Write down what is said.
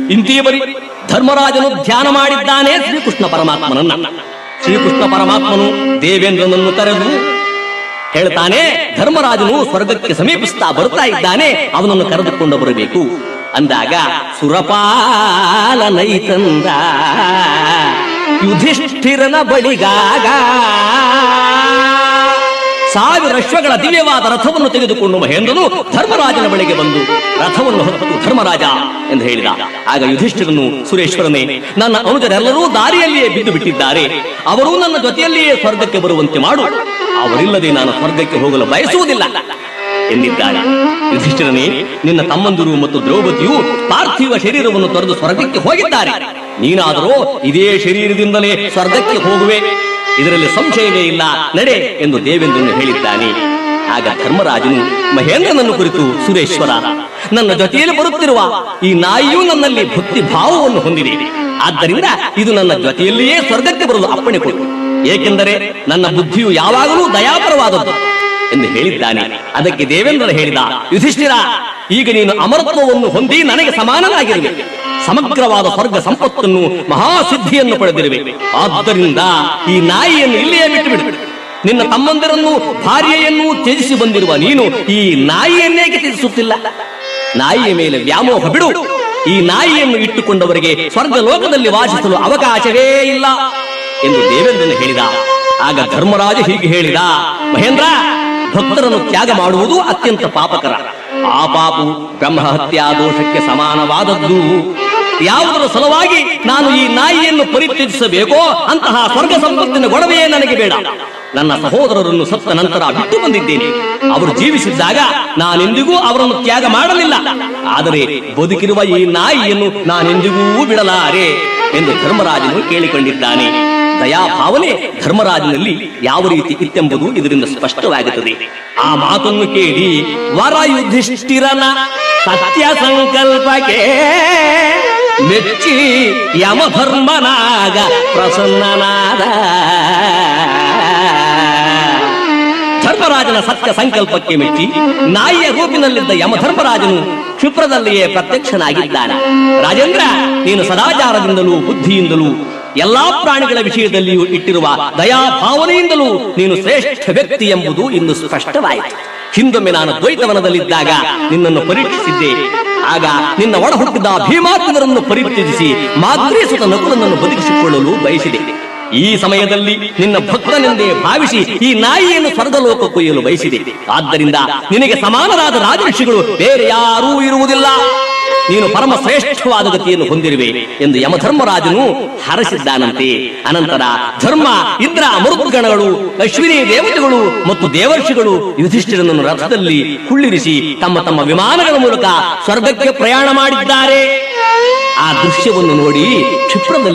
ಇಂತಿಯ ಬರಿ ಧರ್ಮರಾಜನು ಧ್ಯಾನ ಮಾಡಿದ್ದಾನೆ ಶ್ರೀಕೃಷ್ಣ ಪರಮಾತ್ಮನನ್ನ ಶ್ರೀಕೃಷ್ಣ ಪರಮಾತ್ಮನು ದೇವೇಂದ್ರನನ್ನು ಕರೆದು ಹೇಳ್ತಾನೆ ಧರ್ಮರಾಜನು ಸ್ವರ್ಗಕ್ಕೆ ಸಮೀಪಿಸ್ತಾ ಬರ್ತಾ ಇದ್ದಾನೆ ಅವನನ್ನು ಕರೆದುಕೊಂಡು ಬರಬೇಕು ಅಂದಾಗ ಸುರಪಾಲನೈತಂದ ಯುಧಿಷ್ಠಿರನ ಬಳಿಗಾಗ ಸಾವಿರ ಅಶ್ವಗಳ ದಿವ್ಯವಾದ ರಥವನ್ನು ತೆಗೆದುಕೊಂಡು ಮಹೇಂದ್ರನು ಧರ್ಮರಾಜನ ಬಳಿಗೆ ಬಂದು ರಥವನ್ನು ಹೊತ್ತು ಧರ್ಮರಾಜ ಎಂದು ಹೇಳಿದ ಆಗ ಯುಧಿಷ್ಠಿರನು ಸುರೇಶ್ವರನೇ ನನ್ನ ಅನುಜರೆಲ್ಲರೂ ದಾರಿಯಲ್ಲಿಯೇ ಬಿದ್ದು ಬಿಟ್ಟಿದ್ದಾರೆ ಅವರು ನನ್ನ ಜೊತೆಯಲ್ಲಿಯೇ ಸ್ವರ್ಗಕ್ಕೆ ಬರುವಂತೆ ಮಾಡು ಅವರಿಲ್ಲದೆ ನಾನು ಸ್ವರ್ಗಕ್ಕೆ ಹೋಗಲು ಬಯಸುವುದಿಲ್ಲ ಎಂದಿದ್ದಾನೆ ಯುಧಿಷ್ಠಿರನೇ ನಿನ್ನ ತಮ್ಮಂದಿರು ಮತ್ತು ದ್ರೌಪದಿಯು ಪಾರ್ಥಿವ ಶರೀರವನ್ನು ತೊರೆದು ಸ್ವರ್ಗಕ್ಕೆ ಹೋಗಿದ್ದಾರೆ ನೀನಾದರೂ ಇದೇ ಶರೀರದಿಂದಲೇ ಸ್ವರ್ಗಕ್ಕೆ ಹೋಗುವೆ ಇದರಲ್ಲಿ ಸಂಶಯವೇ ಇಲ್ಲ ನಡೆ ಎಂದು ದೇವೇಂದ್ರನು ಹೇಳಿದ್ದಾನೆ ಆಗ ಧರ್ಮರಾಜನು ಮಹೇಂದ್ರನನ್ನು ಕುರಿತು ಸುರೇಶ್ವರ ನನ್ನ ಜೊತೆಯಲ್ಲಿ ಬರುತ್ತಿರುವ ಈ ನಾಯಿಯು ನನ್ನಲ್ಲಿ ಭಕ್ತಿ ಭಾವವನ್ನು ಹೊಂದಿದೆ ಆದ್ದರಿಂದ ಇದು ನನ್ನ ಜೊತೆಯಲ್ಲಿಯೇ ಸ್ವರ್ಗಕ್ಕೆ ಬರಲು ಅಪ್ಪಣೆ ಕೊಡು ಏಕೆಂದರೆ ನನ್ನ ಬುದ್ಧಿಯು ಯಾವಾಗಲೂ ದಯಾಪರವಾದದ್ದು ಎಂದು ಹೇಳಿದ್ದಾನೆ ಅದಕ್ಕೆ ದೇವೇಂದ್ರ ಹೇಳಿದ ಯುಧಿಷ್ಠಿರ ಈಗ ನೀನು ಅಮರತ್ವವನ್ನು ಹೊಂದಿ ನನಗೆ ಸಮಾನನಾಗಿರುವೆ ಸಮಗ್ರವಾದ ಸ್ವರ್ಗ ಸಂಪತ್ತನ್ನು ಮಹಾಸಿದ್ಧಿಯನ್ನು ಪಡೆದಿರುವೆ ಆದ್ದರಿಂದ ಈ ನಾಯಿಯನ್ನು ಇಲ್ಲಿಯೇ ಬಿಟ್ಟು ಬಿಡು ನಿನ್ನ ತಮ್ಮಂದಿರನ್ನು ಭಾರ್ಯೆಯನ್ನು ತ್ಯಜಿಸಿ ಬಂದಿರುವ ನೀನು ಈ ನಾಯಿಯನ್ನೇಕೆ ತ್ಯಜಿಸುತ್ತಿಲ್ಲ ನಾಯಿಯ ಮೇಲೆ ವ್ಯಾಮೋಹ ಬಿಡು ಈ ನಾಯಿಯನ್ನು ಇಟ್ಟುಕೊಂಡವರಿಗೆ ಸ್ವರ್ಗ ಲೋಕದಲ್ಲಿ ವಾಸಿಸಲು ಅವಕಾಶವೇ ಇಲ್ಲ ಎಂದು ದೇವೇಂದ್ರನು ಹೇಳಿದ ಆಗ ಧರ್ಮರಾಜ ಹೀಗೆ ಹೇಳಿದ ಮಹೇಂದ್ರ ಭಕ್ತರನ್ನು ತ್ಯಾಗ ಮಾಡುವುದು ಅತ್ಯಂತ ಪಾಪಕರ ಆ ಪಾಪು ಬ್ರಹ್ಮಹತ್ಯಾ ದೋಷಕ್ಕೆ ಸಮಾನವಾದದ್ದು ಯಾವುದರ ಸಲುವಾಗಿ ನಾನು ಈ ನಾಯಿಯನ್ನು ಪರಿತ್ಯಜಿಸಬೇಕೋ ಅಂತಹ ಸ್ವರ್ಗ ಸಂಪತ್ತಿನ ಗೊಡವೆಯೇ ನನಗೆ ಬೇಡ ನನ್ನ ಸಹೋದರರನ್ನು ಸತ್ತ ನಂತರ ಬಿಟ್ಟು ಬಂದಿದ್ದೇನೆ ಅವರು ಜೀವಿಸಿದ್ದಾಗ ನಾನೆಂದಿಗೂ ಅವರನ್ನು ತ್ಯಾಗ ಮಾಡಲಿಲ್ಲ ಆದರೆ ಬದುಕಿರುವ ಈ ನಾಯಿಯನ್ನು ನಾನೆಂದಿಗೂ ಬಿಡಲಾರೆ ಎಂದು ಧರ್ಮರಾಜನು ಕೇಳಿಕೊಂಡಿದ್ದಾನೆ ದಯಾಭಾವನೆ ಧರ್ಮರಾಜನಲ್ಲಿ ಯಾವ ರೀತಿ ಇತ್ತೆಂಬುದು ಇದರಿಂದ ಸ್ಪಷ್ಟವಾಗುತ್ತದೆ ಆ ಮಾತನ್ನು ಕೇಳಿ ವರ ಯುಧಿಷ್ಠಿರನ ಸತ್ಯ ಸಂಕಲ್ಪಕ್ಕೆ ಮೆಚ್ಚಿ ಯಮಧರ್ಮನಾಗ ಪ್ರಸನ್ನನಾದ ಧರ್ಮರಾಜನ ಸತ್ಯ ಸಂಕಲ್ಪಕ್ಕೆ ಮೆಚ್ಚಿ ನಾಯಿಯ ರೂಪಿನಲ್ಲಿದ್ದ ಯಮಧರ್ಮರಾಜನು ಕ್ಷಿಪ್ರದಲ್ಲಿಯೇ ಪ್ರತ್ಯಕ್ಷನಾಗಿದ್ದಾನೆ ರಾಜೇಂದ್ರ ನೀನು ಸದಾಚಾರದಿಂದಲೂ ಬುದ್ಧಿಯಿಂದಲೂ ಎಲ್ಲಾ ಪ್ರಾಣಿಗಳ ವಿಷಯದಲ್ಲಿಯೂ ಇಟ್ಟಿರುವ ದಯಾಭಾವನೆಯಿಂದಲೂ ನೀನು ಶ್ರೇಷ್ಠ ವ್ಯಕ್ತಿ ಎಂಬುದು ಇಂದು ಸ್ಪಷ್ಟವಾಯಿತು ಹಿಂದೊಮ್ಮೆ ನಾನು ದ್ವೈತವನದಲ್ಲಿದ್ದಾಗ ನಿನ್ನನ್ನು ಪರೀಕ್ಷಿಸಿದ್ದೆ ಆಗ ನಿನ್ನ ಒಡ ಹುಟ್ಟಿದ ಭೀಮಾರ್ಜುನರನ್ನು ಪರಿತ್ಯಜಿಸಿ ಮಾದ್ರೀಸುತ ನಕುಲನನ್ನು ಬದುಕಿಸಿಕೊಳ್ಳಲು ಬಯಸಿದೆ ಈ ಸಮಯದಲ್ಲಿ ನಿನ್ನ ಭಕ್ತನೆಂದೇ ಭಾವಿಸಿ ಈ ನಾಯಿಯನ್ನು ಸ್ವರ್ಗಲೋಕ ಕೊಯ್ಯಲು ಬಯಸಿದೆ ಆದ್ದರಿಂದ ನಿನಗೆ ಸಮಾನರಾದ ರಾಜಋಷಿಗಳು ಬೇರೆ ಯಾರೂ ಇರುವುದಿಲ್ಲ ನೀನು ಪರಮ ಶ್ರೇಷ್ಠವಾದ ಗತಿಯನ್ನು ಹೊಂದಿರುವೆ ಎಂದು ಯಮಧರ್ಮರಾಜನು ಹರಸಿದ್ದಾನಂತೆ ಅನಂತರ ಧರ್ಮ ಇಂದ್ರ ಮರುದ್ಗಣಗಳು ಅಶ್ವಿನಿ ದೇವತೆಗಳು ಮತ್ತು ದೇವರ್ಷಿಗಳು ಯುಧಿಷ್ಠಿರನನ್ನು ರಥದಲ್ಲಿ ಕುಳ್ಳಿರಿಸಿ ತಮ್ಮ ತಮ್ಮ ವಿಮಾನಗಳ ಮೂಲಕ ಸ್ವರ್ಗಕ್ಕೆ ಪ್ರಯಾಣ ಮಾಡಿದ್ದಾರೆ ಆ ದೃಶ್ಯವನ್ನು ನೋಡಿ ಕ್ಷಿಪ್ರದಲ್ಲಿ